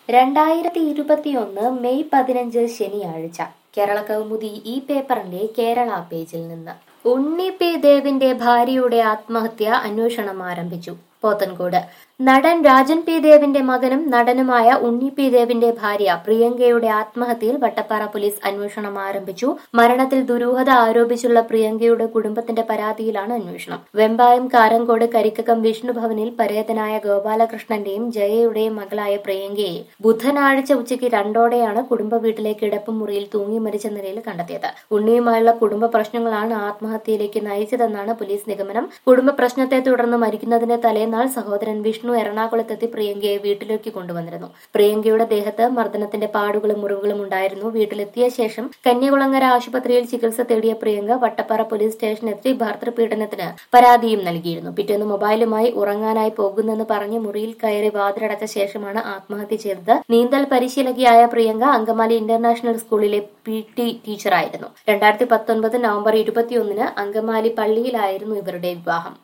രണ്ടായിരത്തി ഇരുപത്തിയൊന്ന് മെയ് പതിനഞ്ച് ശനിയാഴ്ച കേരള കൗമുദി ഈ പേപ്പറിന്റെ കേരള പേജിൽ നിന്ന് ഉണ്ണി പി ദേവിന്റെ ഭാര്യയുടെ ആത്മഹത്യ അന്വേഷണം ആരംഭിച്ചു പോത്തൻകോട് നടൻ രാജൻ പി ദേവിന്റെ മകനും നടനുമായ ഉണ്ണി പി ദേവിന്റെ ഭാര്യ പ്രിയങ്കയുടെ ആത്മഹത്യയിൽ വട്ടപ്പാറ പോലീസ് അന്വേഷണം ആരംഭിച്ചു മരണത്തിൽ ദുരൂഹത ആരോപിച്ചുള്ള പ്രിയങ്കയുടെ കുടുംബത്തിന്റെ പരാതിയിലാണ് അന്വേഷണം വെമ്പായം കാരങ്കോട് കരിക്കകം വിഷ്ണുഭവനിൽ പരേതനായ ഗോപാലകൃഷ്ണന്റെയും ജയയുടെയും മകളായ പ്രിയങ്കയെ ബുധനാഴ്ച ഉച്ചയ്ക്ക് രണ്ടോടെയാണ് കുടുംബ വീട്ടിലെ കിടപ്പുമുറിയിൽ തൂങ്ങി മരിച്ച നിലയിൽ കണ്ടെത്തിയത് ഉണ്ണിയുമായുള്ള കുടുംബ പ്രശ്നങ്ങളാണ് ആത്മഹത്യയിലേക്ക് നയിച്ചതെന്നാണ് പോലീസ് നിഗമനം കുടുംബ പ്രശ്നത്തെ തുടർന്ന് മരിക്കുന്നതിന്റെ തലേന്നാൾ സഹോദരൻ വിഷ്ണു എറണാകുളത്തെത്തി പ്രിയങ്കയെ വീട്ടിലേക്ക് കൊണ്ടുവന്നിരുന്നു പ്രിയങ്കയുടെ ദേഹത്ത് മർദ്ദനത്തിന്റെ പാടുകളും മുറിവുകളും ഉണ്ടായിരുന്നു വീട്ടിലെത്തിയ ശേഷം കന്യകുളങ്ങര ആശുപത്രിയിൽ ചികിത്സ തേടിയ പ്രിയങ്ക വട്ടപ്പാറ പോലീസ് സ്റ്റേഷനെത്തി ഭർത്തൃപീഡനത്തിന് പരാതിയും നൽകിയിരുന്നു പിറ്റേന്ന് മൊബൈലുമായി ഉറങ്ങാനായി പോകുന്നെന്ന് പറഞ്ഞ് മുറിയിൽ കയറി വാതിലടച്ച ശേഷമാണ് ആത്മഹത്യ ചെയ്തത് നീന്തൽ പരിശീലകയായ പ്രിയങ്ക അങ്കമാലി ഇന്റർനാഷണൽ സ്കൂളിലെ പി ടി ടീച്ചറായിരുന്നു രണ്ടായിരത്തി പത്തൊൻപത് നവംബർ ഇരുപത്തിയൊന്നിന് അങ്കമാലി പള്ളിയിലായിരുന്നു ഇവരുടെ വിവാഹം